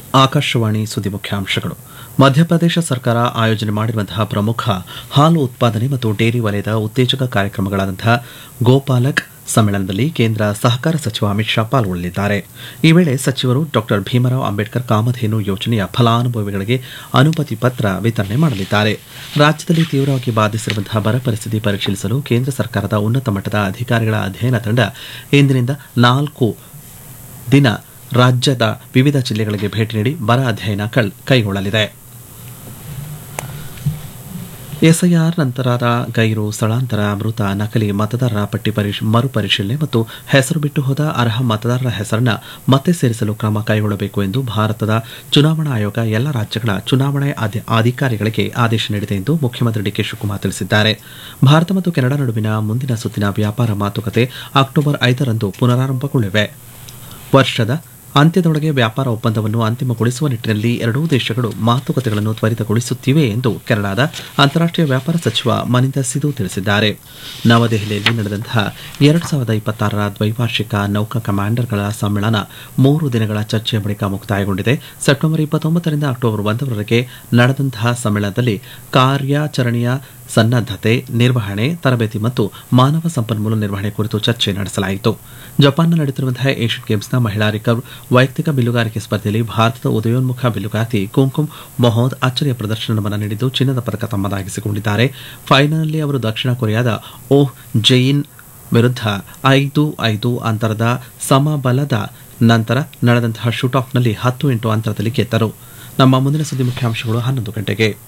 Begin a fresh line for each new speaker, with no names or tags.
ಆಕಾಶವಾಣಿ ಸುದ್ದಿ ಮುಖ್ಯಾಂಶಗಳು ಮಧ್ಯಪ್ರದೇಶ ಸರ್ಕಾರ ಆಯೋಜನೆ ಮಾಡಿರುವಂತಹ ಪ್ರಮುಖ ಹಾಲು ಉತ್ಪಾದನೆ ಮತ್ತು ಡೇರಿ ವಲಯದ ಉತ್ತೇಜಕ ಕಾರ್ಯಕ್ರಮಗಳಾದಂತಹ ಗೋಪಾಲಕ್ ಸಮ್ಮೇಳನದಲ್ಲಿ ಕೇಂದ್ರ ಸಹಕಾರ ಸಚಿವ ಅಮಿತ್ ಶಾ ಪಾಲ್ಗೊಳ್ಳಲಿದ್ದಾರೆ ಈ ವೇಳೆ ಸಚಿವರು ಡಾ ಭೀಮರಾವ್ ಅಂಬೇಡ್ಕರ್ ಕಾಮಧೇನು ಯೋಜನೆಯ ಫಲಾನುಭವಿಗಳಿಗೆ ಅನುಮತಿ ಪತ್ರ ವಿತರಣೆ ಮಾಡಲಿದ್ದಾರೆ ರಾಜ್ಯದಲ್ಲಿ ತೀವ್ರವಾಗಿ ಬಾಧಿಸಿರುವಂತಹ ಬರ ಪರಿಸ್ಥಿತಿ ಪರಿಶೀಲಿಸಲು ಕೇಂದ್ರ ಸರ್ಕಾರದ ಉನ್ನತ ಮಟ್ಟದ ಅಧಿಕಾರಿಗಳ ಅಧ್ಯಯನ ತಂಡ ಇಂದಿನಿಂದ ನಾಲ್ಕು ದಿನ ರಾಜ್ಯದ ವಿವಿಧ ಜಿಲ್ಲೆಗಳಿಗೆ ಭೇಟಿ ನೀಡಿ ಬರ ಅಧ್ಯಯನ ಕೈಗೊಳ್ಳಲಿದೆ ಎಸ್ಐಆರ್ ನಂತರದ ಗೈರು ಸ್ಥಳಾಂತರ ಮೃತ ನಕಲಿ ಮತದಾರರ ಪಟ್ಟಿ ಮರುಪರಿಶೀಲನೆ ಮತ್ತು ಹೆಸರು ಬಿಟ್ಟು ಹೋದ ಅರ್ಹ ಮತದಾರರ ಹೆಸರನ್ನು ಮತ್ತೆ ಸೇರಿಸಲು ಕ್ರಮ ಕೈಗೊಳ್ಳಬೇಕು ಎಂದು ಭಾರತದ ಚುನಾವಣಾ ಆಯೋಗ ಎಲ್ಲ ರಾಜ್ಯಗಳ ಚುನಾವಣಾ ಅಧಿಕಾರಿಗಳಿಗೆ ಆದೇಶ ನೀಡಿದೆ ಎಂದು ಮುಖ್ಯಮಂತ್ರಿ ಡಿಕೆ ಶಿವಕುಮಾರ್ ತಿಳಿಸಿದ್ದಾರೆ ಭಾರತ ಮತ್ತು ಕೆನಡಾ ನಡುವಿನ ಮುಂದಿನ ಸುತ್ತಿನ ವ್ಯಾಪಾರ ಮಾತುಕತೆ ಅಕ್ಟೋಬರ್ ಐದರಂದು ಪುನರಾರಂಭಗೊಳ್ಳಿವೆ ವರ್ಷದ ಅಂತ್ಯದೊಳಗೆ ವ್ಯಾಪಾರ ಒಪ್ಪಂದವನ್ನು ಅಂತಿಮಗೊಳಿಸುವ ನಿಟ್ಟಿನಲ್ಲಿ ಎರಡೂ ದೇಶಗಳು ಮಾತುಕತೆಗಳನ್ನು ತ್ವರಿತಗೊಳಿಸುತ್ತಿವೆ ಎಂದು ಕೆನಡಾದ ಅಂತಾರಾಷ್ಟೀಯ ವ್ಯಾಪಾರ ಸಚಿವ ಮನಿಂದರ್ ಸಿಧು ತಿಳಿಸಿದ್ದಾರೆ ನವದೆಹಲಿಯಲ್ಲಿ ನಡೆದಂತಹ ಎರಡು ಸಾವಿರದ ಇಪ್ಪತ್ತಾರರ ದ್ವೈವಾರ್ಷಿಕ ನೌಕಾ ಕಮಾಂಡರ್ಗಳ ಸಮ್ಮೇಳನ ಮೂರು ದಿನಗಳ ಚರ್ಚೆಯ ಬಳಿಕ ಮುಕ್ತಾಯಗೊಂಡಿದೆ ಸೆಪ್ಟೆಂಬರ್ ಇಪ್ಪತ್ತೊಂಬತ್ತರಿಂದ ಅಕ್ಟೋಬರ್ ಒಂದರವರೆಗೆ ನಡೆದಂತಹ ಸಮ್ಮೇಳನದಲ್ಲಿ ಕಾರ್ಯಾಚರಣೆಯ ಸನ್ನದ್ದತೆ ನಿರ್ವಹಣೆ ತರಬೇತಿ ಮತ್ತು ಮಾನವ ಸಂಪನ್ಮೂಲ ನಿರ್ವಹಣೆ ಕುರಿತು ಚರ್ಚೆ ನಡೆಸಲಾಯಿತು ಜಪಾನ್ನ ನಡೆಯುತ್ತಿರುವಂತಹ ಏಷ್ಯನ್ ಗೇಮ್ಸ್ನ ಮಹಿಳಾ ರಿಕರ್ವ್ ವೈಯಕ್ತಿಕ ಬಿಲ್ಲುಗಾರಿಕೆ ಸ್ಪರ್ಧೆಯಲ್ಲಿ ಭಾರತದ ಉದಯೋನ್ಮುಖ ಬಿಲ್ಲುಗಾರ್ತಿ ಕುಂಕುಮ್ ಮೊಹಮ್ಮದ್ ಅಚ್ಚರಿಯ ಪ್ರದರ್ಶನವನ್ನು ನೀಡಿದ್ದು ಚಿನ್ನದ ಪದಕ ತಮ್ಮದಾಗಿಸಿಕೊಂಡಿದ್ದಾರೆ ಫೈನಲ್ನಲ್ಲಿ ಅವರು ದಕ್ಷಿಣ ಕೊರಿಯಾದ ಓಹ್ ಜೈನ್ ವಿರುದ್ಧ ಐದು ಐದು ಅಂತರದ ಸಮಬಲದ ನಂತರ ನಡೆದಂತಹ ಶೂಟ್ ಆಫ್ನಲ್ಲಿ ಹತ್ತು ಎಂಟು ಅಂತರದಲ್ಲಿ ಗೆದ್ದರು ನಮ್ಮ ಮುಂದಿನ ಸುದ್ದಿ ಮುಖ್ಯಾಂಶಗಳು ಹನ್ನೊಂದು ಗಂಟೆಗೆ